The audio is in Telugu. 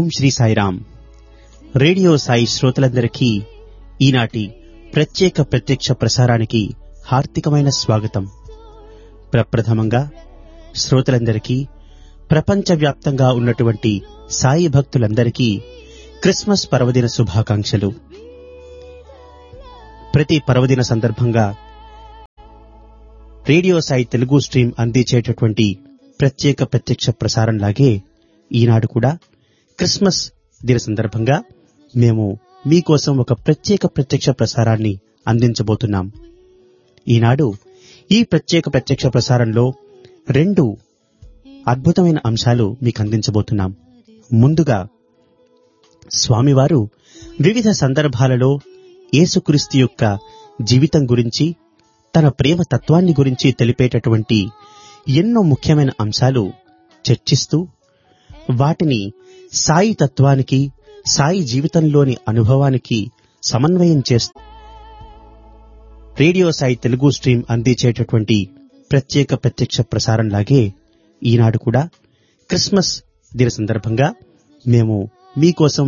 ఓం శ్రీ సాయిరామ్ రేడియో సాయి శ్రోతలందరికీ ఈనాటి ప్రత్యేక ప్రత్యక్ష ప్రసారానికి హార్దికమైన స్వాగతం ప్రప్రథమంగా శ్రోతలందరికీ ప్రపంచవ్యాప్తంగా ఉన్నటువంటి సాయి భక్తులందరికీ క్రిస్మస్ పర్వదిన శుభాకాంక్షలు ప్రతి పర్వదిన సందర్భంగా రేడియో సాయి తెలుగు స్ట్రీమ్ అందించేటటువంటి ప్రత్యేక ప్రత్యక్ష ప్రసారంలాగే ఈనాడు కూడా క్రిస్మస్ దిన సందర్భంగా మేము మీకోసం ఒక ప్రత్యేక ప్రత్యక్ష ప్రసారాన్ని అందించబోతున్నాం ఈనాడు ఈ ప్రత్యేక ప్రత్యక్ష ప్రసారంలో రెండు అద్భుతమైన అంశాలు మీకు అందించబోతున్నాం ముందుగా స్వామివారు వివిధ సందర్భాలలో యేసుక్రీస్తు యొక్క జీవితం గురించి తన ప్రేమ తత్వాన్ని గురించి తెలిపేటటువంటి ఎన్నో ముఖ్యమైన అంశాలు చర్చిస్తూ వాటిని సాయి తత్వానికి సాయి జీవితంలోని అనుభవానికి సమన్వయం చేస్తూ రేడియో సాయి తెలుగు స్ట్రీమ్ అందించేటటువంటి ప్రత్యేక ప్రత్యక్ష ప్రసారంలాగే ఈనాడు కూడా క్రిస్మస్ దిన సందర్భంగా మేము మీకోసం